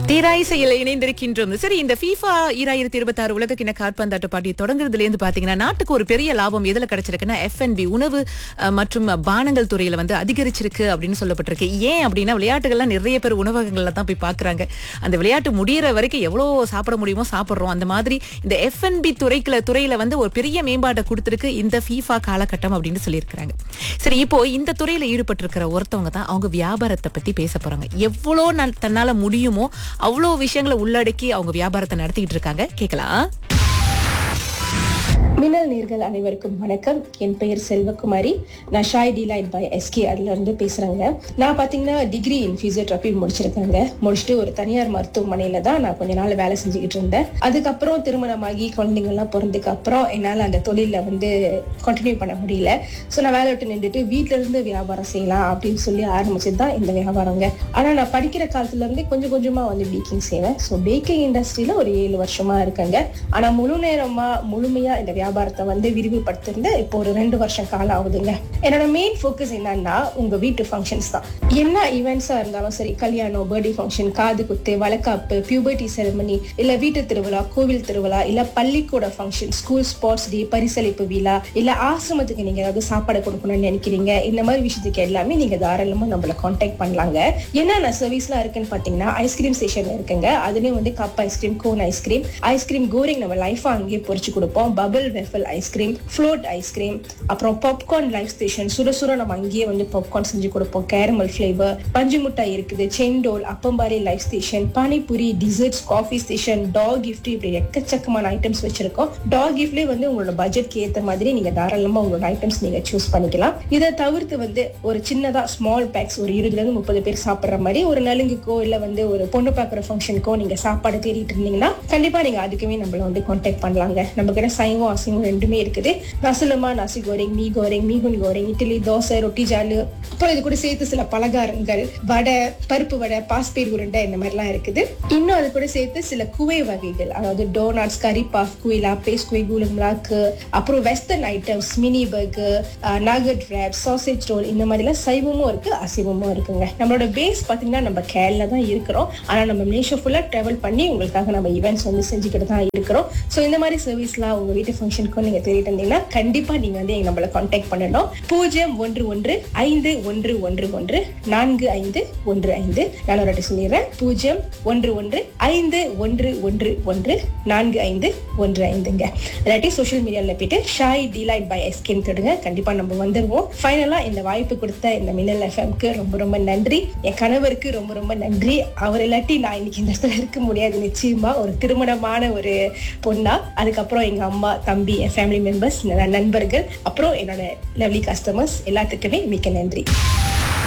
தீராயிசையில் இணைந்திருக்கின்றோம் சரி இந்த FIFA ஈராயிரத்தி இருபத்தி ஆறு உலக கிண காற்பந்தாட்ட போட்டியை தொடங்குறதுல இருந்து பாத்தீங்கன்னா நாட்டுக்கு ஒரு பெரிய லாபம் எதுல கிடைச்சிருக்குன்னா எஃப்என்பி உணவு அஹ், மற்றும் பானங்கள் துறையில வந்து அதிகரிச்சிருக்கு அப்படின்னு சொல்லப்பட்டிருக்கு ஏன் அப்படின்னா விளையாட்டுகள்லாம் நிறைய பேர் உணவகங்கள்ல தான் போய் பாக்குறாங்க அந்த விளையாட்டு முடியிற வரைக்கும் எவ்வளவு சாப்பிட முடியுமோ சாப்பிடுறோம் அந்த மாதிரி இந்த எஃப்என்பி துறைக்குல துறையில வந்து ஒரு பெரிய மேம்பாட்டை கொடுத்திருக்கு இந்த FIFA காலகட்டம் அப்படின்னு சொல்லியிருக்கிறாங்க சரி இப்போ இந்த துறையில ஈடுபட்டிருக்கிற ஒருத்தவங்க தான் அவங்க வியாபாரத்தை பத்தி பேச போறாங்க எவ்வளோ நல்- தன்னால முடியுமோ அவ்வளோ விஷயங்களை உள்ளடக்கி அவங்க வியாபாரத்தை நடத்திட்டு இருக்காங்க கேட்கலாம் மின்னல் நேர்கள் அனைவருக்கும் வணக்கம் என் பெயர் செல்வகுமாரி நான் ஷாய் டிலைட் பை எஸ்கே அதுல இருந்து பேசுறேங்க நான் பாத்தீங்கன்னா டிகிரி இன் பிசியோதெரப்பி முடிச்சிருக்கேங்க முடிச்சுட்டு ஒரு தனியார் மருத்துவமனையில தான் நான் கொஞ்ச நாள் வேலை செஞ்சுக்கிட்டு இருந்தேன் அதுக்கப்புறம் திருமணமாகி குழந்தைங்கள்லாம் பிறந்ததுக்கு அப்புறம் என்னால அந்த தொழில வந்து கண்டினியூ பண்ண முடியல ஸோ நான் வேலை விட்டு நின்றுட்டு வீட்ல இருந்து வியாபாரம் செய்யலாம் அப்படின்னு சொல்லி ஆரம்பிச்சது தான் இந்த வியாபாரங்க ஆனா நான் படிக்கிற காலத்துல இருந்து கொஞ்சம் கொஞ்சமா வந்து பேக்கிங் செய்வேன் ஸோ பேக்கிங் இண்டஸ்ட்ரியில ஒரு ஏழு வருஷமா இருக்கேங்க ஆனா முழு நேரமா முழுமையா இந்த வியாபாரத்தை வந்து விரிவுபடுத்திருந்து இப்போ ஒரு ரெண்டு வருஷம் காலம் ஆகுதுங்க என்னோட மெயின் ஃபோக்கஸ் என்னன்னா உங்க வீட்டு ஃபங்க்ஷன்ஸ் தான் என்ன ஈவெண்ட்ஸா இருந்தாலும் சரி கல்யாணம் பர்த்டே ஃபங்க்ஷன் காது குத்து வளக்காப்பு பியூபர்ட்டி செரமனி இல்ல வீட்டு திருவிழா கோவில் திருவிழா இல்ல பள்ளிக்கூட ஃபங்க்ஷன் ஸ்கூல் ஸ்போர்ட்ஸ் டே பரிசளிப்பு விழா இல்ல ஆசிரமத்துக்கு நீங்க ஏதாவது சாப்பாடு கொடுக்கணும்னு நினைக்கிறீங்க இந்த மாதிரி விஷயத்துக்கு எல்லாமே நீங்க தாராளமா நம்மள காண்டாக்ட் பண்ணலாங்க என்னென்ன சர்வீஸ்லாம் இருக்குன்னு பாத்தீங்கன்னா ஐஸ்கிரீம் ஸ்டேஷன் இருக்குங்க அதுலயும் வந்து cup ice cream cone ice cream ice cream கோரிங் நம்ம லைஃபா அங்கேயே பொரிச்சு கொடுப்போம் bubble waffle ice cream float ice cream அப்புறம் பாப்கார்ன் லைஃப் ஸ்டேஷன் சுட சுட நம்ம அங்கேயே வந்து பாப்கார்ன் செஞ்சு கொடுப்போம் கேரமல் ஃபிளேவர் பஞ்சு மிட்டாய் இருக்குது செண்டோல் அப்பம்பாரி life station panipuri desserts coffee station டாக் கிஃப்ட் இப்படி எக்கச்சக்கமான ஐட்டம்ஸ் வச்சிருக்கோம் டாக் கிஃப்ட்லேயே வந்து உங்களோட பட்ஜெட்க்கு ஏற்ற மாதிரி நீங்க தாராளமா உங்களோட ஐட்டம்ஸ் நீங்க சூஸ் பண்ணிக்கலாம் இதை தவிர்த்து வந்து ஒரு சின்னதா ஸ்மால் பேக்ஸ் ஒரு இருபதுல இருந்து முப்பது பேர் சாப்பிடுற மாதிரி ஒரு நலுங்குக்கோ இல்ல வந்து ஒரு பொண்ணு பார்க்குற ஃபங்க்ஷனுக்கோ நீங்க சாப்பாடு தேடிட்டு இருந்தீங்கன்னா கண்டிப்பா நீங்க அதுக்குமே நம்மள வந்து காண்டாக்ட் பண்ணலாங்க நம்ம கிட்ட சைவம் அசைவம் ரெண்டுமே இருக்குது நசுலமா நசி கோரிங் மீ கோரிங் மீகுன் கோரிங் இட்லி தோசை ரொட்டி ஜாலு அப்புறம் இது கூட சேர்த்து சில பலகாரங்கள் வடை பருப்பு வடை பாஸ்பீர் உருண்டை இந்த மாதிரிலாம் இருக்குது இன்னும் அது கூட சேர்த்து சில குவை வகைகள் அதாவது டோனாட்ஸ் கறி பாஃப் குயிலா பேஸ் குவை கூலும்லாக்கு அப்புறம் western items mini burger nugget wrap sausage roll இந்த மாதிரிலாம் சைவமும் இருக்கு அசைவமும் இருக்குங்க நம்மளோட பேஸ் பாத்தீங்கன்னா நம்ம கேரளா தான் இருக்கிறோம் ஆனா நம்ம மலேசியா ஃபுல்லா டிராவல் பண்ணி உங்களுக்காக நம்ம ஈவெண்ட்ஸ் வந்து செஞ்சுக்கிட்டு தான் இருக்கிறோம் ஸோ இந்த மாதிரி சர்வீஸ்லாம் உங்க வீட்டு ஃபங்க்ஷனுக்கும் நீங்க தேடிட்டு இருந்தீங்கன்னா கண்டிப்பா நீங்க வந்து எங்க நம்மள காண்டாக்ட் பண்ணணும் பூஜ்ஜியம் ஒன்று ஒன்று ஐந்து ஒன்று ஒன்று ஒன்று நான்கு ஐந்து ஒன்று ஐந்து நான் ஒரு வாட்டி சொல்லிடுறேன் பூஜ்ஜியம் ஒன்று ஒன்று ஐந்து ஒன்று ஒன்று ஒன்று நான்கு ஐந்து ஒன்று ஐந்துங்க இல்லாட்டி சோஷியல் மீடியாவில் போயிட்டு ஷாய் டிலைட் பை எஸ்கேன்னு தொடுங்க கண்டிப்பா நம்ம வந்துருவோம் ஃபைனலா இந்த வாய்ப்பு கொடுத்த இந்த மின்னல் எஃப்எம்க்கு ரொம்ப ரொம்ப நன்றி என் கணவருக்கு ரொம்ப ரொம்ப நன்றி அவர் இல்லாட்டி நான் இன்னைக்கு இந்த இடத்துல இருக்க முடியாது நிச்சயமா ஒரு திருமணமான ஒரு பொண்ணா அதுக்கப்புறம் எங்க அம்மா தம்பி என் ஃபேமிலி மெம்பர்ஸ் நண்பர்கள் அப்புறம் என்னோட லவ்லி கஸ்டமர்ஸ் எல்லாத்துக்குமே மிக்க நன்றி